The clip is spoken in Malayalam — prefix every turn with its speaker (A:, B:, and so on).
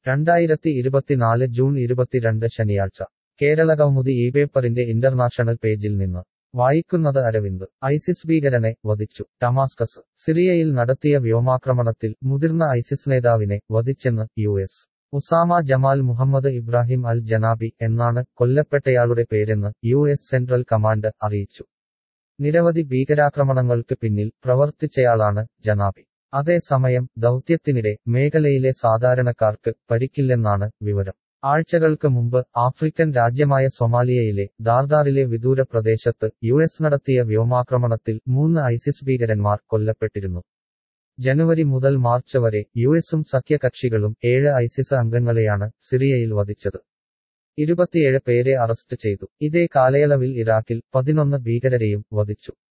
A: രണ്ടായിരത്തി ഇരുപത്തിനാല് ജൂൺ ഇരുപത്തിരണ്ട് ശനിയാഴ്ച കേരള കൗമുദി ഈ പേപ്പറിന്റെ ഇന്റർനാഷണൽ പേജിൽ നിന്ന് വായിക്കുന്നത് അരവിന്ദ് ഐസിസ് ഭീകരനെ വധിച്ചു ഡമാസ്കസ് സിറിയയിൽ നടത്തിയ വ്യോമാക്രമണത്തിൽ മുതിർന്ന ഐസിസ് നേതാവിനെ വധിച്ചെന്ന് U S Usama Jamal Muhammad Ibrahim al Janabi എന്നാണ് കൊല്ലപ്പെട്ടയാളുടെ പേരെന്ന് യു എസ് സെൻട്രൽ കമാൻഡ് അറിയിച്ചു നിരവധി ഭീകരാക്രമണങ്ങൾക്ക് പിന്നിൽ പ്രവർത്തിച്ചയാളാണ് ജനാബി അതേസമയം ദൗത്യത്തിനിടെ മേഖലയിലെ സാധാരണക്കാർക്ക് പരിക്കില്ലെന്നാണ് വിവരം ആഴ്ചകൾക്ക് മുമ്പ് ആഫ്രിക്കൻ രാജ്യമായ സൊമാലിയയിലെ ദാർദാറിലെ വിദൂര പ്രദേശത്ത് യു എസ് നടത്തിയ വ്യോമാക്രമണത്തിൽ മൂന്ന് ഐസിസ് ഭീകരന്മാർ കൊല്ലപ്പെട്ടിരുന്നു ജനുവരി മുതൽ മാർച്ച് വരെ യു എസും സഖ്യകക്ഷികളും ഏഴ് ഐസിസ് അംഗങ്ങളെയാണ് സിറിയയിൽ വധിച്ചത് ഇരുപത്തിയേഴ് പേരെ അറസ്റ്റ് ചെയ്തു ഇതേ കാലയളവിൽ ഇറാഖിൽ പതിനൊന്ന് ഭീകരരെയും വധിച്ചു